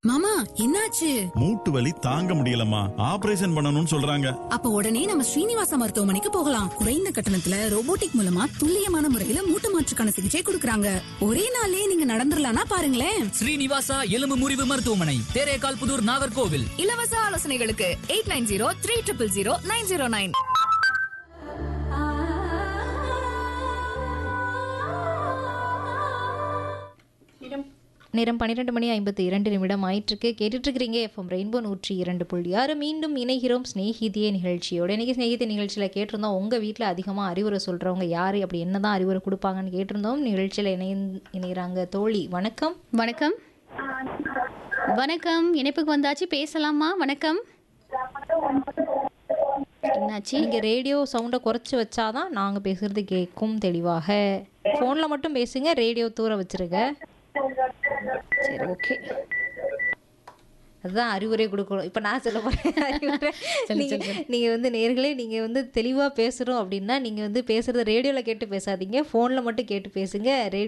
மாமா என்னாச்சு மூட்டு வலி தாங்க முடியலம்மா ஆபரேஷன் பண்ணணும்னு சொல்றாங்க அப்ப உடனே நம்ம ஸ்ரீனிவாசா மருத்துவமனைக்கு போகலாம் குறைந்த கட்டணத்துல ரோபோட்டிக் மூலமா துல்லியமான முறையில மூட்டு மாற்றுக்கான சிகிச்சை கொடுக்கறாங்க ஒரே நாள்லயே நீங்க நடந்துடலாம்னா பாருங்களேன் ஸ்ரீனிவாசா எலும்பு முறிவு மருத்துவமனை தேரேகால் புதூர் நாகர்கோவில் இலவச ஆலோசனைகளுக்கு eight nine zero three triple zero nine zero nine நேரம் பன்னிரெண்டு மணி ஐம்பத்தி இரண்டு நிமிடம் ஆயிட்டிருக்கு கேட்டுட்டு இருக்கிறீங்க எஃப்எம் ரெயின்போ நூற்றி இரண்டு புள்ளி ஆறு மீண்டும் இணைகிறோம் ஸ்நேகிதிய நிகழ்ச்சியோட இன்னைக்கு ஸ்நேகிதிய நிகழ்ச்சியில் கேட்டிருந்தோம் உங்கள் வீட்டில் அதிகமாக அறிவுரை சொல்கிறவங்க யார் அப்படி என்ன தான் அறிவுரை கொடுப்பாங்கன்னு கேட்டிருந்தோம் நிகழ்ச்சியில் இணை இணைகிறாங்க தோழி வணக்கம் வணக்கம் வணக்கம் இணைப்புக்கு வந்தாச்சு பேசலாமா வணக்கம் என்னாச்சு நீங்கள் ரேடியோ சவுண்டை குறைச்சி வச்சாதான் நாங்கள் பேசுகிறது கேட்கும் தெளிவாக ஃபோனில் மட்டும் பேசுங்க ரேடியோ தூர வச்சிருங்க சரி ஓகே அதுதான் அறிவுரை கொடுக்கணும் இப்போ நான் சொல்ல போகிறேன் அறிவுரை நீங்கள் நீங்கள் வந்து நேர்களே நீங்கள் வந்து தெளிவாக பேசுகிறோம் அப்படின்னா நீங்கள் வந்து பேசுகிறத ரேடியோவில் கேட்டு பேசாதீங்க ஃபோனில் மட்டும் கேட்டு பேசுங்க ரேடியோ